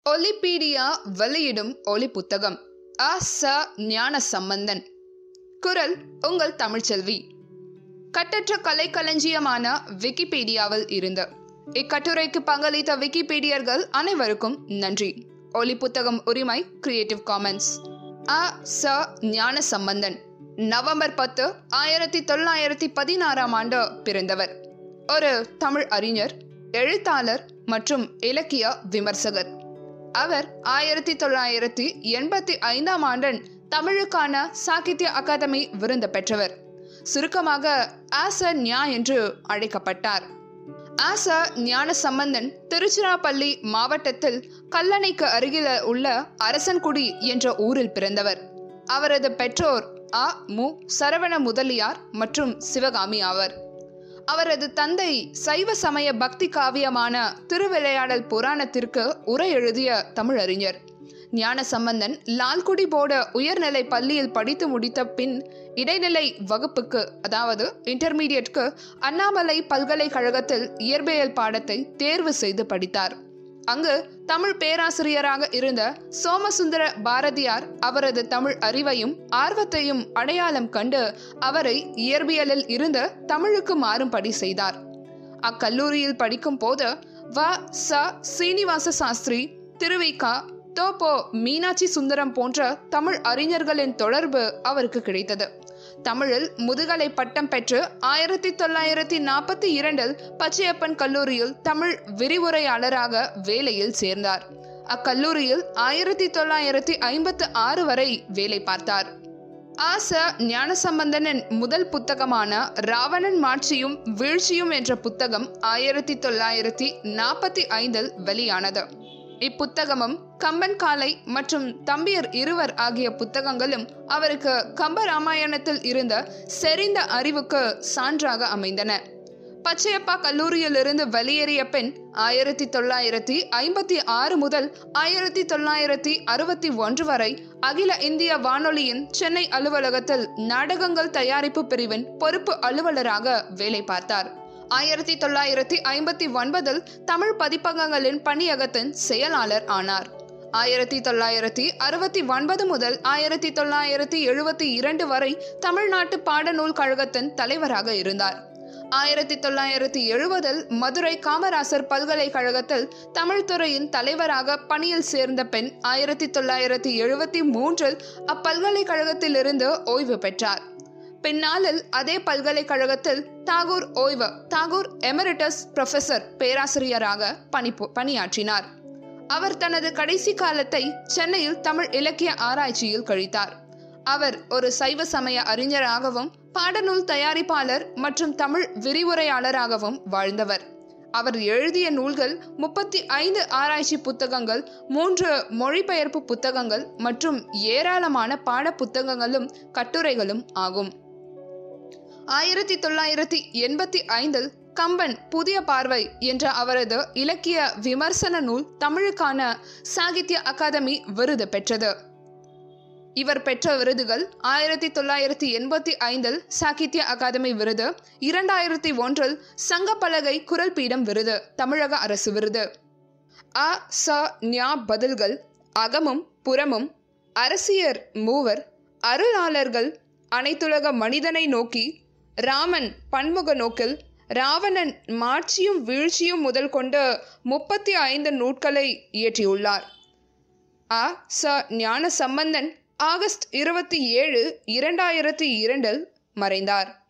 ஒலிபீடியா வெளியிடும் ஒலி புத்தகம் அ ச ஞான சம்பந்தன் குரல் உங்கள் தமிழ்ச்செல்வி கட்டற்ற கலைக்களஞ்சியமான விக்கிபீடியாவில் இருந்து இக்கட்டுரைக்கு பங்களித்த விக்கிபீடியர்கள் அனைவருக்கும் நன்றி ஒலி புத்தகம் உரிமை கிரியேட்டிவ் காமன்ஸ் அ ச ஞான சம்பந்தன் நவம்பர் பத்து ஆயிரத்தி தொள்ளாயிரத்தி பதினாறாம் ஆண்டு பிறந்தவர் ஒரு தமிழ் அறிஞர் எழுத்தாளர் மற்றும் இலக்கிய விமர்சகர் அவர் ஆயிரத்தி தொள்ளாயிரத்தி எண்பத்தி ஐந்தாம் ஆண்டின் தமிழுக்கான சாகித்ய அகாதமி விருது பெற்றவர் சுருக்கமாக ஆச ஞா என்று அழைக்கப்பட்டார் ஆச ஞான சம்பந்தன் திருச்சிராப்பள்ளி மாவட்டத்தில் கல்லணைக்கு அருகில் உள்ள அரசன்குடி என்ற ஊரில் பிறந்தவர் அவரது பெற்றோர் அ மு சரவண முதலியார் மற்றும் சிவகாமி ஆவர் அவரது தந்தை சைவ சமய பக்தி காவியமான திருவிளையாடல் புராணத்திற்கு உரை எழுதிய தமிழறிஞர் ஞான சம்பந்தன் லால்குடி போர்டு உயர்நிலை பள்ளியில் படித்து முடித்த பின் இடைநிலை வகுப்புக்கு அதாவது இன்டர்மீடியட்க்கு அண்ணாமலை பல்கலைக்கழகத்தில் இயற்பியல் பாடத்தை தேர்வு செய்து படித்தார் அங்கு தமிழ் பேராசிரியராக இருந்த சோமசுந்தர பாரதியார் அவரது தமிழ் அறிவையும் ஆர்வத்தையும் அடையாளம் கண்டு அவரை இயற்பியலில் இருந்து தமிழுக்கு மாறும்படி செய்தார் அக்கல்லூரியில் படிக்கும் போது வ ச சீனிவாச சாஸ்திரி திருவிகா தோப்போ மீனாட்சி சுந்தரம் போன்ற தமிழ் அறிஞர்களின் தொடர்பு அவருக்கு கிடைத்தது தமிழில் முதுகலை பட்டம் பெற்று ஆயிரத்தி தொள்ளாயிரத்தி நாற்பத்தி இரண்டில் பச்சையப்பன் கல்லூரியில் தமிழ் விரிவுரையாளராக வேலையில் சேர்ந்தார் அக்கல்லூரியில் ஆயிரத்தி தொள்ளாயிரத்தி ஐம்பத்து ஆறு வரை வேலை பார்த்தார் ஆச ஞானசம்பந்தனின் முதல் புத்தகமான ராவணன் மாட்சியும் வீழ்ச்சியும் என்ற புத்தகம் ஆயிரத்தி தொள்ளாயிரத்தி நாற்பத்தி ஐந்தில் வெளியானது இப்புத்தகமும் கம்பன் காலை மற்றும் தம்பியர் இருவர் ஆகிய புத்தகங்களும் அவருக்கு கம்ப ராமாயணத்தில் இருந்த செறிந்த அறிவுக்கு சான்றாக அமைந்தன பச்சையப்பா கல்லூரியிலிருந்து வெளியேறிய பின் ஆயிரத்தி தொள்ளாயிரத்தி ஐம்பத்தி ஆறு முதல் ஆயிரத்தி தொள்ளாயிரத்தி அறுபத்தி ஒன்று வரை அகில இந்திய வானொலியின் சென்னை அலுவலகத்தில் நாடகங்கள் தயாரிப்பு பிரிவின் பொறுப்பு அலுவலராக வேலை பார்த்தார் ஆயிரத்தி தொள்ளாயிரத்தி ஐம்பத்தி ஒன்பதில் தமிழ் பதிப்பகங்களின் பணியகத்தின் செயலாளர் ஆனார் ஆயிரத்தி தொள்ளாயிரத்தி அறுபத்தி ஒன்பது முதல் ஆயிரத்தி தொள்ளாயிரத்தி எழுபத்தி இரண்டு வரை தமிழ்நாட்டு பாடநூல் கழகத்தின் தலைவராக இருந்தார் ஆயிரத்தி தொள்ளாயிரத்தி எழுபதில் மதுரை காமராசர் பல்கலைக்கழகத்தில் தமிழ்துறையின் தலைவராக பணியில் சேர்ந்த பெண் ஆயிரத்தி தொள்ளாயிரத்தி எழுபத்தி மூன்றில் அப்பல்கலைக்கழகத்திலிருந்து ஓய்வு பெற்றார் பின்னாளில் அதே பல்கலைக்கழகத்தில் தாகூர் ஓய்வு தாகூர் எமரிட்டஸ் ப்ரொஃபசர் பேராசிரியராக பணி பணியாற்றினார் அவர் தனது கடைசி காலத்தை சென்னையில் தமிழ் இலக்கிய ஆராய்ச்சியில் கழித்தார் அவர் ஒரு சைவ சமய அறிஞராகவும் பாடநூல் தயாரிப்பாளர் மற்றும் தமிழ் விரிவுரையாளராகவும் வாழ்ந்தவர் அவர் எழுதிய நூல்கள் முப்பத்தி ஐந்து ஆராய்ச்சி புத்தகங்கள் மூன்று மொழிபெயர்ப்பு புத்தகங்கள் மற்றும் ஏராளமான பாட புத்தகங்களும் கட்டுரைகளும் ஆகும் ஆயிரத்தி தொள்ளாயிரத்தி எண்பத்தி ஐந்தில் கம்பன் புதிய பார்வை என்ற அவரது இலக்கிய விமர்சன நூல் தமிழுக்கான சாகித்ய அகாதமி விருது பெற்றது இவர் பெற்ற விருதுகள் ஆயிரத்தி தொள்ளாயிரத்தி எண்பத்தி ஐந்தில் சாகித்ய அகாதமி விருது இரண்டாயிரத்தி ஒன்றில் சங்கப்பலகை குரல் பீடம் விருது தமிழக அரசு விருது அ ச ஞா பதில்கள் அகமும் புறமும் அரசியர் மூவர் அருளாளர்கள் அனைத்துலக மனிதனை நோக்கி ராமன் பன்முக நோக்கில் ராவணன் மாட்சியும் வீழ்ச்சியும் முதல் கொண்டு முப்பத்தி ஐந்து நூட்களை இயற்றியுள்ளார் அ ச ஞான சம்பந்தன் ஆகஸ்ட் இருபத்தி ஏழு இரண்டாயிரத்தி இரண்டில் மறைந்தார்